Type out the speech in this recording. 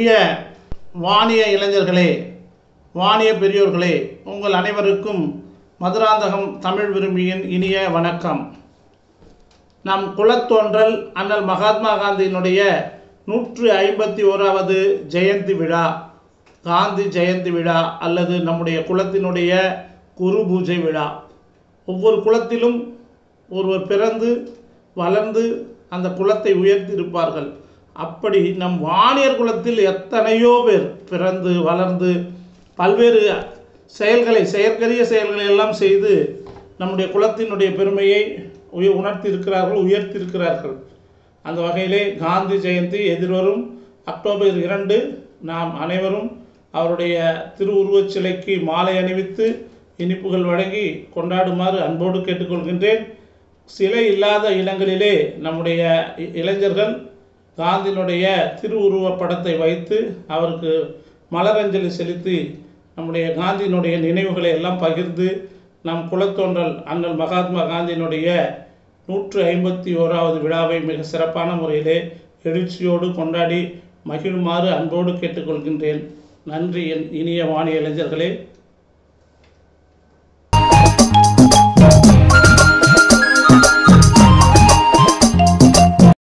இனிய வாணிய இளைஞர்களே வாணிய பெரியோர்களே உங்கள் அனைவருக்கும் மதுராந்தகம் தமிழ் விரும்பியின் இனிய வணக்கம் நம் குலத்தோன்றல் அண்ணல் மகாத்மா காந்தியினுடைய நூற்று ஐம்பத்தி ஓராவது ஜெயந்தி விழா காந்தி ஜெயந்தி விழா அல்லது நம்முடைய குலத்தினுடைய குரு பூஜை விழா ஒவ்வொரு குலத்திலும் ஒருவர் பிறந்து வளர்ந்து அந்த குலத்தை உயர்த்தி இருப்பார்கள் அப்படி நம் வாணியர் குலத்தில் எத்தனையோ பேர் பிறந்து வளர்ந்து பல்வேறு செயல்களை செயற்கரிய செயல்களை எல்லாம் செய்து நம்முடைய குலத்தினுடைய பெருமையை உய உணர்த்தியிருக்கிறார்கள் உயர்த்தியிருக்கிறார்கள் அந்த வகையிலே காந்தி ஜெயந்தி எதிர்வரும் அக்டோபர் இரண்டு நாம் அனைவரும் அவருடைய திருவுருவச் சிலைக்கு மாலை அணிவித்து இனிப்புகள் வழங்கி கொண்டாடுமாறு அன்போடு கேட்டுக்கொள்கின்றேன் சிலை இல்லாத இடங்களிலே நம்முடைய இ- இளைஞர்கள் காந்தியினுடைய திருவுருவப் படத்தை வைத்து அவருக்கு மலரஞ்சலி செலுத்தி நம்முடைய காந்தியினுடைய நினைவுகளை எல்லாம் பகிர்ந்து நம் குலத்தோன்றல் அண்ணல் மகாத்மா காந்தியினுடைய நூற்று ஐம்பத்தி ஓராவது விழாவை மிக சிறப்பான முறையிலே எழுச்சியோடு கொண்டாடி மகிழுமாறு அன்போடு கேட்டுக்கொள்கின்றேன் நன்றி என் இனிய வாணிய இளைஞர்களே